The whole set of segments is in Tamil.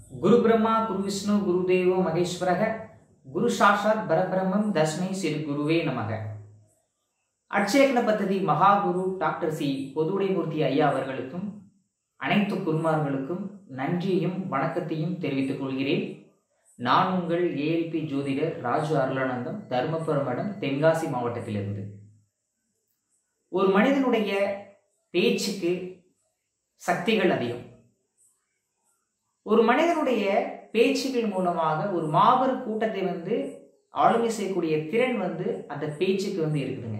குரு பிரம்மா குரு விஷ்ணு குரு தேவோ மகேஸ்வரக குரு சாஷாத் பரபிரம்மம் தஸ்மை சிறு குருவே நமக அட்சயக்கண பദ്ധதி மகாகுரு டாக்டர் சி பொதுவுடைமூர்த்தி ஐயா அவர்களுக்கும் அனைத்து குருமார்களுக்கும் நன்றியையும் வணக்கத்தையும் தெரிவித்துக் கொள்கிறேன் நான் உங்கள் ஏஎல்பி ஜோதிடர் ராஜு அருளானந்தம் தருமபுரம் மடம் தென்காசி மாவட்டத்திலிருந்து ஒரு மனிதனுடைய பேச்சுக்கு சக்திகள் அதிகம் ஒரு மனிதனுடைய பேச்சுகள் மூலமாக ஒரு மாபெரும் கூட்டத்தை வந்து ஆளுமை செய்யக்கூடிய திறன் வந்து அந்த பேச்சுக்கு வந்து இருக்குதுங்க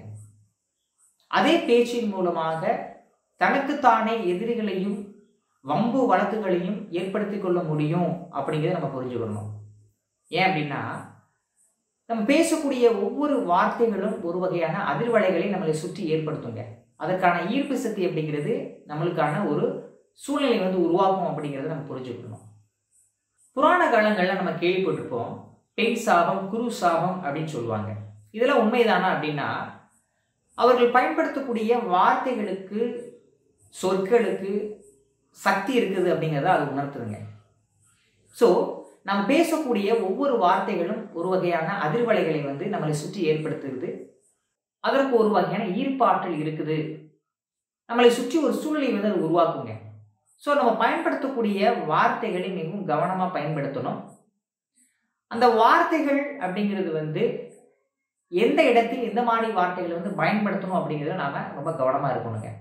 அதே பேச்சின் மூலமாக தனக்குத்தானே எதிரிகளையும் வம்பு வழக்குகளையும் ஏற்படுத்தி கொள்ள முடியும் அப்படிங்கிறத நம்ம புரிஞ்சுக்கணும் ஏன் அப்படின்னா நம்ம பேசக்கூடிய ஒவ்வொரு வார்த்தைகளும் ஒரு வகையான அதிர்வலைகளை நம்மளை சுற்றி ஏற்படுத்துங்க அதற்கான ஈர்ப்பு சக்தி அப்படிங்கிறது நம்மளுக்கான ஒரு சூழ்நிலை வந்து உருவாக்கும் அப்படிங்கிறத நம்ம புரிஞ்சுக்கணும் புராண காலங்களில் நம்ம கேள்விப்பட்டிருப்போம் பெண் சாபம் குரு சாபம் அப்படின்னு சொல்லுவாங்க இதெல்லாம் உண்மைதானா அப்படின்னா அவர்கள் பயன்படுத்தக்கூடிய வார்த்தைகளுக்கு சொற்களுக்கு சக்தி இருக்குது அப்படிங்கிறத அது உணர்த்துதுங்க ஸோ நம்ம பேசக்கூடிய ஒவ்வொரு வார்த்தைகளும் ஒரு வகையான அதிர்வலைகளை வந்து நம்மளை சுற்றி ஏற்படுத்துகிறது அதற்கு ஒரு வகையான ஈர்ப்பாற்றல் இருக்குது நம்மளை சுற்றி ஒரு சூழ்நிலை வந்து அது உருவாக்குங்க ஸோ நம்ம பயன்படுத்தக்கூடிய வார்த்தைகளை மிகவும் கவனமாக பயன்படுத்தணும் அந்த வார்த்தைகள் அப்படிங்கிறது வந்து எந்த இடத்தில் எந்த மாதிரி வார்த்தைகளை வந்து பயன்படுத்தணும் அப்படிங்கிறத நாம ரொம்ப கவனமாக இருக்கணுங்க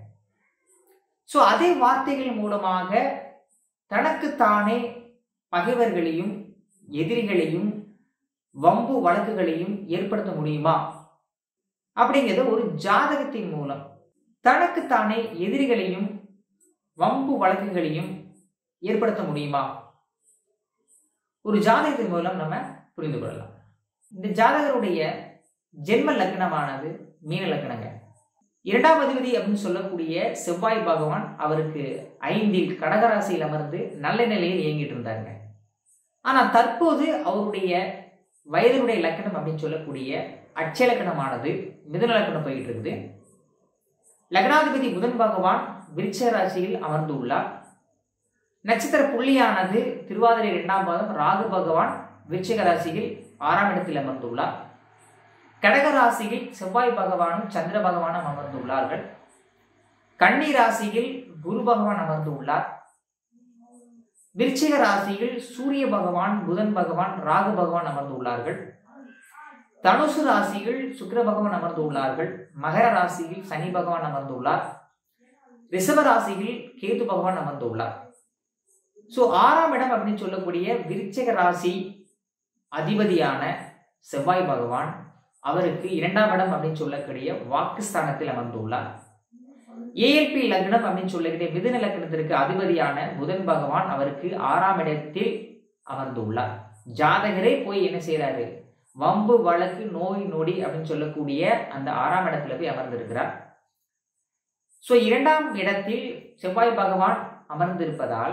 ஸோ அதே வார்த்தைகள் மூலமாக தனக்குத்தானே பகைவர்களையும் எதிரிகளையும் வம்பு வழக்குகளையும் ஏற்படுத்த முடியுமா அப்படிங்கிறத ஒரு ஜாதகத்தின் மூலம் தனக்குத்தானே எதிரிகளையும் வம்பு வழக்குகளையும் ஏற்படுத்த முடியுமா ஒரு ஜாதகத்தின் மூலம் நம்ம புரிந்து கொள்ளலாம் இந்த ஜாதகருடைய ஜென்ம லக்னமானது மீன லக்னங்க இரண்டாம் அதிபதி அப்படின்னு சொல்லக்கூடிய செவ்வாய் பகவான் அவருக்கு ஐந்தில் கடகராசியில் அமர்ந்து நல்ல நிலையில் இயங்கிட்டு இருந்தாருங்க ஆனால் தற்போது அவருடைய வயதினுடைய லக்கணம் அப்படின்னு சொல்லக்கூடிய அட்சய லக்கணமானது மிதன லக்கணம் போயிட்டு இருக்குது லக்னாதிபதி புதன் பகவான் விருட்ச ராசியில் அமர்ந்துள்ளார் நட்சத்திர புள்ளியானது திருவாதிரை இரண்டாம் பாதம் ராகு பகவான் விருச்சிக ராசியில் ஆறாம் இடத்தில் அமர்ந்துள்ளார் கடக ராசியில் செவ்வாய் பகவானும் சந்திர பகவானும் அமர்ந்துள்ளார்கள் கன்னி ராசியில் குரு பகவான் அமர்ந்துள்ளார் விருச்சிக ராசியில் சூரிய பகவான் புதன் பகவான் ராகு பகவான் அமர்ந்துள்ளார்கள் தனுசு ராசியில் சுக்கிர பகவான் அமர்ந்துள்ளார்கள் மகர ராசியில் சனி பகவான் அமர்ந்துள்ளார் ரிஷப ராசியில் கேது பகவான் அமர்ந்துள்ளார் ஸோ ஆறாம் இடம் அப்படின்னு சொல்லக்கூடிய விருச்சிக ராசி அதிபதியான செவ்வாய் பகவான் அவருக்கு இரண்டாம் இடம் அப்படின்னு சொல்லக்கூடிய வாக்குஸ்தானத்தில் அமர்ந்துள்ளார் ஏஎல்பி லக்னம் அப்படின்னு சொல்லக்கூடிய மிதுன லக்னத்திற்கு அதிபதியான புதன் பகவான் அவருக்கு ஆறாம் இடத்தில் அமர்ந்துள்ளார் ஜாதகரே போய் என்ன செய்யறாரு வம்பு வழக்கு நோய் நொடி அப்படின்னு சொல்லக்கூடிய அந்த ஆறாம் இடத்துல போய் அமர்ந்திருக்கிறார் ஸோ இரண்டாம் இடத்தில் செவ்வாய் பகவான் அமர்ந்திருப்பதால்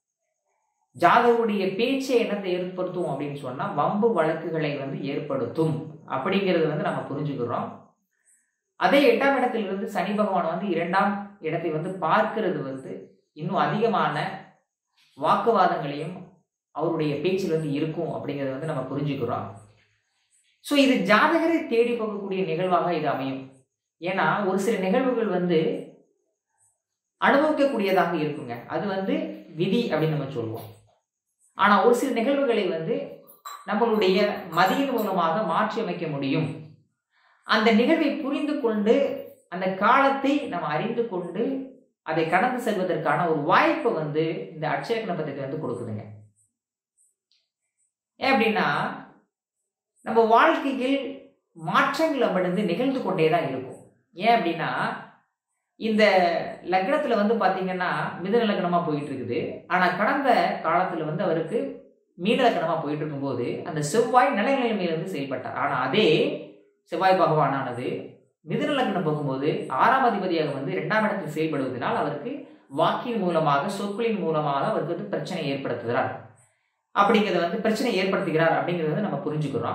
ஜாதகருடைய பேச்சை என்னத்தை ஏற்படுத்தும் அப்படின்னு சொன்னா வம்பு வழக்குகளை வந்து ஏற்படுத்தும் அப்படிங்கிறது வந்து நம்ம புரிஞ்சுக்கிறோம் அதே எட்டாம் இடத்திலிருந்து சனி பகவான் வந்து இரண்டாம் இடத்தை வந்து பார்க்கிறது வந்து இன்னும் அதிகமான வாக்குவாதங்களையும் அவருடைய பேச்சில் வந்து இருக்கும் அப்படிங்கிறத வந்து நம்ம புரிஞ்சுக்கிறோம் ஸோ இது ஜாதகரை தேடி போகக்கூடிய நிகழ்வாக இது அமையும் ஏன்னா ஒரு சில நிகழ்வுகள் வந்து அனுபவிக்கக்கூடியதாக இருக்குங்க அது வந்து விதி அப்படின்னு நம்ம சொல்லுவோம் ஆனால் ஒரு சில நிகழ்வுகளை வந்து நம்மளுடைய மதியின் மூலமாக மாற்றி அமைக்க முடியும் அந்த நிகழ்வை புரிந்து கொண்டு அந்த காலத்தை நம்ம அறிந்து கொண்டு அதை கடந்து செல்வதற்கான ஒரு வாய்ப்பை வந்து இந்த அட்சயக்கண பദ്ധதி வந்து கொடுக்குதுங்க ஏன் அப்படின்னா நம்ம வாழ்க்கையில் மாற்றங்கள் அப்படிந்து நிகழ்ந்து கொண்டே தான் இருக்கும் ஏன் அப்படின்னா இந்த லக்னத்தில் வந்து பார்த்தீங்கன்னா மிதன லக்னமாக போயிட்டு இருக்குது ஆனால் கடந்த காலத்தில் வந்து அவருக்கு மீன லக்னமாக போயிட்டு இருக்கும்போது அந்த செவ்வாய் நிலை நிலைமையிலிருந்து செயல்பட்டார் ஆனால் அதே செவ்வாய் பகவானானது மிதுன லக்னம் போகும்போது ஆறாம் அதிபதியாக வந்து இரண்டாம் இடத்தில் செயல்படுவதனால் அவருக்கு வாக்கின் மூலமாக சொற்களின் மூலமாக அவருக்கு வந்து பிரச்சனை ஏற்படுத்துகிறார் அப்படிங்கிறத வந்து பிரச்சனை ஏற்படுத்துகிறார் அப்படிங்கிறத வந்து நம்ம புரிஞ்சுக்கிறோம்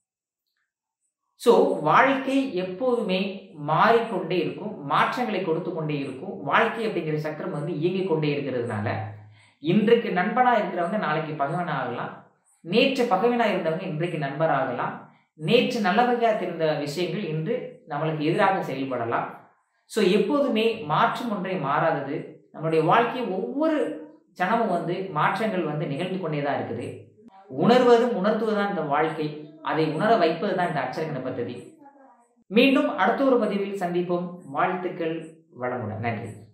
ஸோ வாழ்க்கை எப்போதுமே மாறிக்கொண்டே இருக்கும் மாற்றங்களை கொடுத்து கொண்டே இருக்கும் வாழ்க்கை அப்படிங்கிற சக்கரம் வந்து இயங்கிக் கொண்டே இருக்கிறதுனால இன்றைக்கு நண்பனா இருக்கிறவங்க நாளைக்கு பகைவனா ஆகலாம் நேற்று பகைவனா இருந்தவங்க இன்றைக்கு நண்பராகலாம் நேற்று நல்லவகையா தெரிந்த விஷயங்கள் இன்று நம்மளுக்கு எதிராக செயல்படலாம் ஸோ எப்போதுமே மாற்றம் ஒன்றை மாறாதது நம்மளுடைய வாழ்க்கை ஒவ்வொரு சனமும் வந்து மாற்றங்கள் வந்து நிகழ்ந்து கொண்டே தான் இருக்குது உணர்வதும் உணர்த்துவதுதான் இந்த வாழ்க்கை அதை உணர வைப்பது தான் இந்த அச்சரகண பദ്ധதி மீண்டும் அடுத்த ஒரு பதிவில் சந்திப்போம் வாழ்த்துக்கள் வளமுடன் நன்றி